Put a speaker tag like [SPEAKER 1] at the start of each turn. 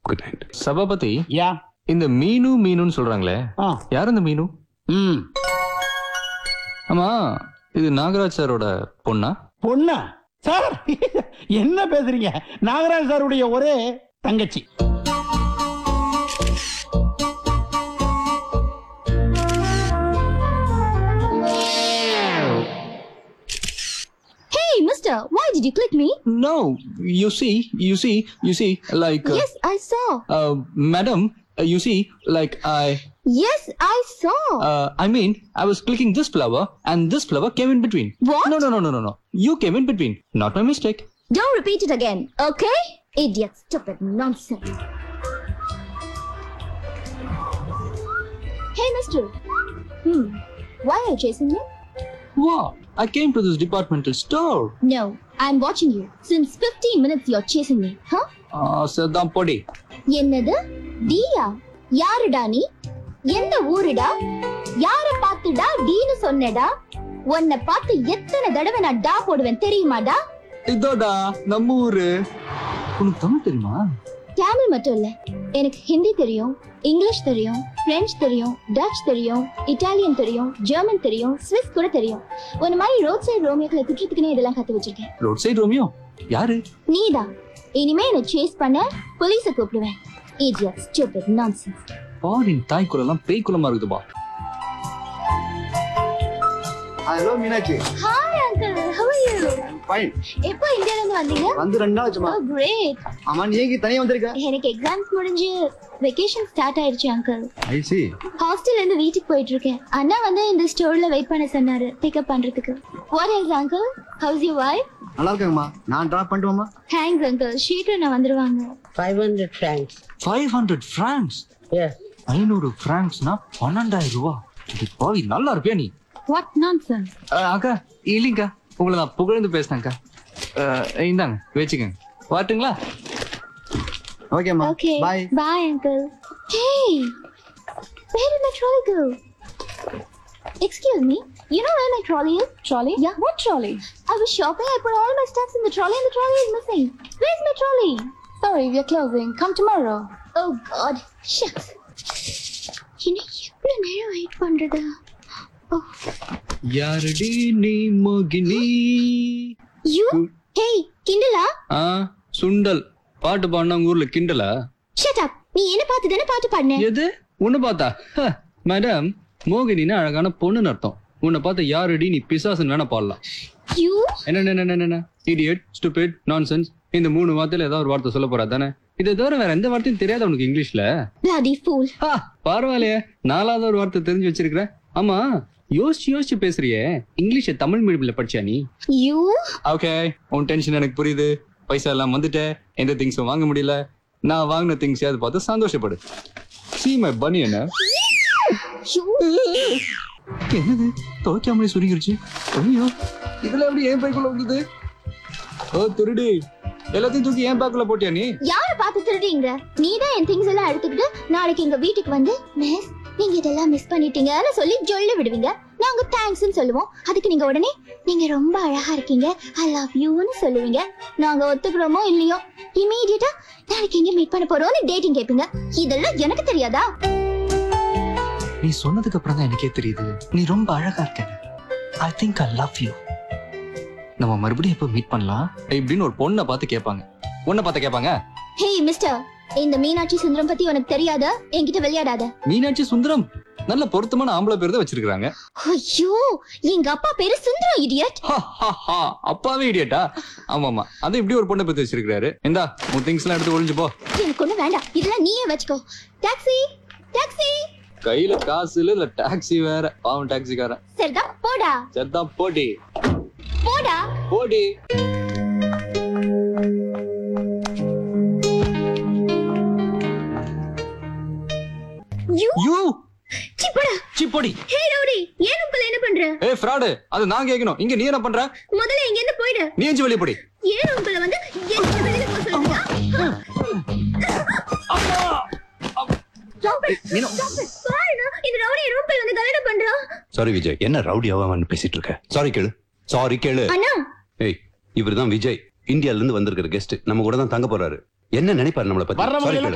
[SPEAKER 1] Good night
[SPEAKER 2] Sabapathi
[SPEAKER 3] யா
[SPEAKER 2] இந்த மீனு மீனுன்னு சொல்றாங்களே
[SPEAKER 3] ஆ
[SPEAKER 2] யார் இந்த மீனு
[SPEAKER 3] ம்
[SPEAKER 2] ஆமா இது நாகராஜ் சாரோட பொண்ணா
[SPEAKER 3] பொண்ணா சார் என்ன பேசுறீங்க நாகராஜ் சாருடைய ஒரே தங்கச்சி
[SPEAKER 4] Hey, mister, why did you click me?
[SPEAKER 2] No you see you see you see like
[SPEAKER 4] Yes, I saw.
[SPEAKER 2] Madam you see like I
[SPEAKER 4] Yes, I saw.
[SPEAKER 2] I mean I was clicking this flower and this flower came in between
[SPEAKER 4] What?
[SPEAKER 2] No no no no no you came in between not my mistake
[SPEAKER 4] Don't repeat it again, okay? Idiot, stupid nonsense. Hey, mister. Hmm. Why are you chasing me?
[SPEAKER 2] வா I came to this departmental store
[SPEAKER 4] No, I'm watching you. Since 15 minutes you're chasing me, huh?
[SPEAKER 2] சதான் பொடி
[SPEAKER 4] என்னது டீயா யாருடா நீ எந்த ஊருடா யார பார்த்துடா டீன்னு சொன்னடா உன்னை பார்த்து எத்தனை தடவை நான் டா போடுவேன் தெரியுமாடா
[SPEAKER 2] இதோடா நம்ம ஊரு உனக்கு தமிழ் தெரியுமா
[SPEAKER 4] தமிழ் மட்டும் இல்ல எனக்கு ஹிந்தி தெரியும் இங்கிலீஷ் தெரியும் பிரெஞ்சு தெரியும் டச் தெரியும் இட்டாலியன் தெரியும் ஜெர்மன் தெரியும் ஸ்விஸ் கூட தெரியும் உன்ன மாதிரி ரோட் சைடு ரோமியோக்களை திட்டத்துக்குனே இதெல்லாம் கத்து வச்சிருக்கேன்
[SPEAKER 2] ரோட் சைடு ரோமியோ யாரு
[SPEAKER 4] நீதான் இனிமே என்ன சேஸ் பண்ண போலீஸ கூப்பிடுவேன் idiot stupid nonsense
[SPEAKER 2] பாரின் தாய் குலம்லாம் பேய் குலமா இருக்குதுப்பா
[SPEAKER 5] hello Meenakshi
[SPEAKER 4] hi uncle how are you
[SPEAKER 5] fine
[SPEAKER 4] எப்போ இந்தியால இருந்து வந்தீங்க
[SPEAKER 5] வந்து ரெண்டு நாள் ஆச்சுமா
[SPEAKER 4] oh great
[SPEAKER 5] ஆமா நீ ஏன் தனியா வந்திருக்க
[SPEAKER 4] எனக்கு எக்ஸாம்ஸ் முடிஞ்சு வெக்கேஷன் ஸ்டார்ட் ஆயிடுச்சு அங்கிள்
[SPEAKER 5] ஐ சி
[SPEAKER 4] ஹாஸ்டல்ல இருந்து வீட்டுக்கு போயிட்டு இருக்கேன் அண்ணா வந்து இந்த ஸ்டோர்ல வெயிட் பண்ண சொன்னாரு பிக்கப் பண்றதுக்கு what else uncle how's you wife
[SPEAKER 5] நல்லா இருக்காங்கம்மா நான் டிராப் பண்ணிட்டுமாம்மா
[SPEAKER 4] தேங்க்ஸ் அங்கிள் சீக்கிரம் நான் வந்துருவாங்க
[SPEAKER 6] 500 francs.
[SPEAKER 2] Five hundred francs
[SPEAKER 6] Yes.
[SPEAKER 2] ஐநூறு ஃப்ராங்க்ஸ்னா பன்னெண்டாயிரம் ரூபா இது பாவி நல்லா இருப்பியா நீ
[SPEAKER 4] வாட் நான்சென்ஸ்
[SPEAKER 2] அஹ், அக்கா இல்லைங்கக்கா உங்களை நான் புகழ்ந்து பேசினேன்க்கா அஹ், இந்தாங்க வச்சுக்கோங்க வரட்டுங்களா
[SPEAKER 5] ஓகேம்மா
[SPEAKER 4] Okay.
[SPEAKER 5] Bye
[SPEAKER 4] Bye, uncle. Hey, where did my trolley go? Excuse me. You know where my trolley is? Trolley? Yeah. What trolley? I was shopping. I put all my stuffs in the trolley, and the trolley is missing. Where's my trolley? Sorry, we are closing. Come tomorrow. Oh God, shucks. இன்னும் எவ்வளவு நேரம் wait பண்றது Oh,
[SPEAKER 2] யாரடி நீ மோகினி
[SPEAKER 4] you? Hey, கிண்டலா?
[SPEAKER 2] ஆ சுண்டல் பாட்டு பாடினா உங்க ஊர்ல கிண்டலா
[SPEAKER 4] Shut up. நீ என்ன பார்த்து தானே பாட்டு பாடின
[SPEAKER 2] எது உன்னை பார்த்தா ஹ, மேடம் மோகினின்னா அழகான பொண்ணுன்னு அர்த்தம் உன்னை பார்த்த யாரடி நீ பிசாசுன்னு வேணா பாடலாம்
[SPEAKER 4] You?
[SPEAKER 2] என்ன என்ன என்ன என்ன இடியட் ஸ்டூபிட் நான்சென்ஸ் இந்த மூணு வார்த்தையில ஏதாவது ஒரு வார்த்தை சொல்ல போறா தானே இதை தவிர வேற எந்த வார்த்தையும் தெரியாத உனக்கு இங்கிலீஷ்ல
[SPEAKER 4] Bloody fool.
[SPEAKER 2] ஹா, பரவாயில்லையே நாலாவது ஒரு வார்த்தை தெரிஞ்சு வச்சிருக்கிற ஆமா யோசிச்சு யோசிச்சு பேசுறியே இங்கிலீஷ தமிழ் மீடியம்ல படிச்சா நீ
[SPEAKER 4] You?
[SPEAKER 2] ஓகே உன் டென்ஷன் எனக்கு புரியுது பைசா எல்லாம் வந்துட்ட எந்த திங்ஸும் வாங்க முடியல நான் வாங்கின திங்ஸ் யாவது பார்த்து சந்தோஷப்படு சி மை பனி என்ன
[SPEAKER 4] You?
[SPEAKER 2] என்னது துவைக்காமலே சுருங்கிருச்சு ஐயோ இதுல எப்படி ஏன் பைக்குள்ள வந்தது ஓ திருடி எல்லாத்தையும் தூக்கி ஏன் பேக்குள்ள போட்டியா நீ
[SPEAKER 4] யார பார்த்து திருடுறீங்க நீ தான் என் திங்ஸ் எல்லாம் எடுத்துக்கிட்டு நாளைக்கு எங்க வீட்டுக்கு வந்து மிஸ் நீங்க இதெல்லாம் மிஸ் பண்ணிட்டீங்கன்னு சொல்லி ஜொல்ல விடுவீங்க நாங்க தேங்க்ஸ்னு சொல்லுவோம் அதுக்கு நீங்க உடனே நீங்க ரொம்ப அழகா இருக்கீங்க ஐ லவ் யூன்னு சொல்லுவீங்க நாங்க ஒத்துக்கிறோமோ இல்லையோ இமீடியட்டா நாளைக்கு எங்க மீட் பண்ண போறோம்னு டேட்டிங் கேட்பீங்க இதெல்லாம் எனக்கு தெரியாதா
[SPEAKER 2] நீ சொன்னதுக்கு அப்புறம் தான் எனக்கே தெரியுது நீ ரொம்ப அழகா இருக்க I think I love you நம்ம மறுபடியும் எப்போ மீட் பண்ணலாம் இப்படின்னு ஒரு பொண்ணை பார்த்து கேட்பாங்க உன்னை பார்த்து கேட்பாங்க
[SPEAKER 4] ஹே மிஸ்டர் இந்த மீனாட்சி சுந்தரம் பத்தி உனக்கு தெரியாதா என்கிட்ட விளையாடாத
[SPEAKER 2] மீனாட்சி சுந்தரம் நல்ல பொருத்தமான ஆம்பளை பேர் தான் வச்சிருக்காங்க
[SPEAKER 4] ஐயோ எங்க அப்பா பேரு சுந்தரம் இடியட்
[SPEAKER 2] அப்பாவே இடியட்டா ஆமா ஆமா அது இப்படி ஒரு பொண்ணை பத்தி வச்சிருக்காரு இந்தா உன் திங்ஸ் எல்லாம் எடுத்து ஒளிஞ்சு போ
[SPEAKER 4] எனக்கு ஒண்ணும் வேண்டாம் இதெல்லாம் நீயே வச்சுக்கோ டாக்ஸி டாக்ஸி
[SPEAKER 2] கையில காசு இல்ல இல்ல டாக்ஸி வேற பாவம் டாக்ஸிக்காரன்
[SPEAKER 4] சரிதான் போடா
[SPEAKER 2] சரிதான் போடி
[SPEAKER 4] போடா
[SPEAKER 2] போடி
[SPEAKER 4] யூ
[SPEAKER 2] யூ
[SPEAKER 4] சி போடா
[SPEAKER 2] சிப்பொடி
[SPEAKER 4] ஹே ரவுடி ஏன் உங்களை என்ன பண்ற
[SPEAKER 2] ஏ ஃப்ராடு அது நான் கேட்கணும் இங்க நீ என்ன பண்ற
[SPEAKER 4] முதல்ல இங்க இருந்து போயிடு
[SPEAKER 2] நீ எஞ்சி வெளியே போடி
[SPEAKER 4] ஏன் உங்களை வந்து என்ன வெளியில போக சொல்றீங்க Stop it. Stop it. பாருண்ணா, இந்த ரவுடி என் ரூம்குள்ள வந்து கல்யாணம் பண்றான்
[SPEAKER 1] சாரி விஜய் என்ன ரவுடி அவன் பேசிட்டு இருக்க சாரி கேளு சாரி கேளு
[SPEAKER 4] அண்ணா
[SPEAKER 1] ஏய் இவர்தான் விஜய் இந்தியால இருந்து வந்திருக்கிற கெஸ்ட் நம்ம கூட தான் தங்க போறாரு என்ன நினைப்பாரு நம்மள பத்தி
[SPEAKER 3] வர்றவங்க
[SPEAKER 1] சாரி
[SPEAKER 3] எல்லாம்
[SPEAKER 1] கேளு